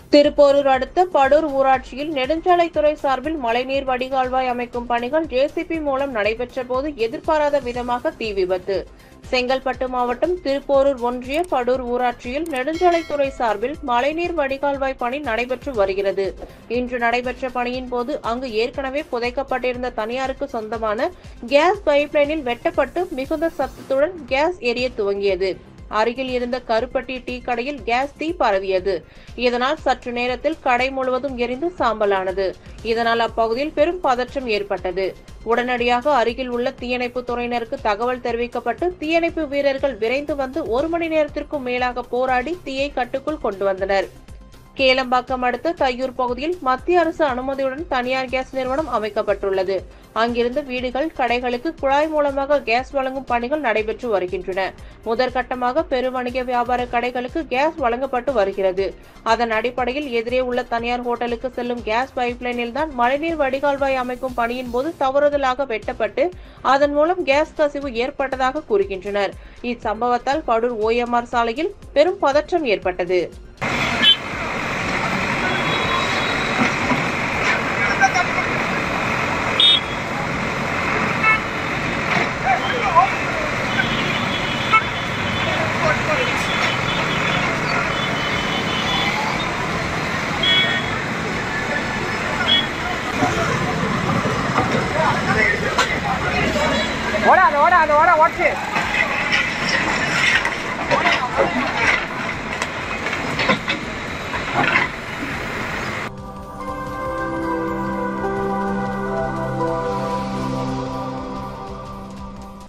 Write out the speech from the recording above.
திருப்போரூர் அடுத்த படூர் ஊராட்சியில் நெடுஞ்சாலைத்துறை சார்பில் மழைநீர் வடிகால்வாய் அமைக்கும் பணிகள் ஜேசிபி மூலம் நடைபெற்ற போது எதிர்பாராத விதமாக தீ விபத்து செங்கல்பட்டு மாவட்டம் திருப்போரூர் ஒன்றிய படூர் ஊராட்சியில் நெடுஞ்சாலைத்துறை சார்பில் மழைநீர் வடிகால்வாய் பணி நடைபெற்று வருகிறது இன்று நடைபெற்ற பணியின் போது அங்கு ஏற்கனவே புதைக்கப்பட்டிருந்த தனியாருக்கு சொந்தமான கேஸ் பைப்லைனில் வெட்டப்பட்டு மிகுந்த சத்தத்துடன் கேஸ் எரிய துவங்கியது அருகில் இருந்த கருப்பட்டி டீ கடையில் கேஸ் தீ பரவியது இதனால் சற்று நேரத்தில் கடை முழுவதும் எரிந்து சாம்பலானது இதனால் அப்பகுதியில் பெரும் பதற்றம் ஏற்பட்டது உடனடியாக அருகில் உள்ள தீயணைப்பு துறையினருக்கு தகவல் தெரிவிக்கப்பட்டு தீயணைப்பு வீரர்கள் விரைந்து வந்து ஒரு மணி நேரத்திற்கும் மேலாக போராடி தீயை கட்டுக்குள் கொண்டு வந்தனர் கேளம்பாக்கம் அடுத்த தையூர் பகுதியில் மத்திய அரசு அனுமதியுடன் தனியார் கேஸ் நிறுவனம் அமைக்கப்பட்டுள்ளது அங்கிருந்து வீடுகள் கடைகளுக்கு குழாய் மூலமாக கேஸ் வழங்கும் பணிகள் நடைபெற்று வருகின்றன முதற்கட்டமாக பெரு வணிக வியாபார கடைகளுக்கு கேஸ் வழங்கப்பட்டு வருகிறது அதன் அடிப்படையில் எதிரே உள்ள தனியார் ஹோட்டலுக்கு செல்லும் கேஸ் பைப்லைனில் தான் மழைநீர் வடிகால்வாய் அமைக்கும் பணியின் போது தவறுதலாக வெட்டப்பட்டு அதன் மூலம் கேஸ் கசிவு ஏற்பட்டதாக கூறுகின்றனர் இச்சம்பவத்தால் படூர் ஓஎம்ஆர் சாலையில் பெரும் பதற்றம் ஏற்பட்டது ஓடாது ஓடாது ஓட ஓடிச்சு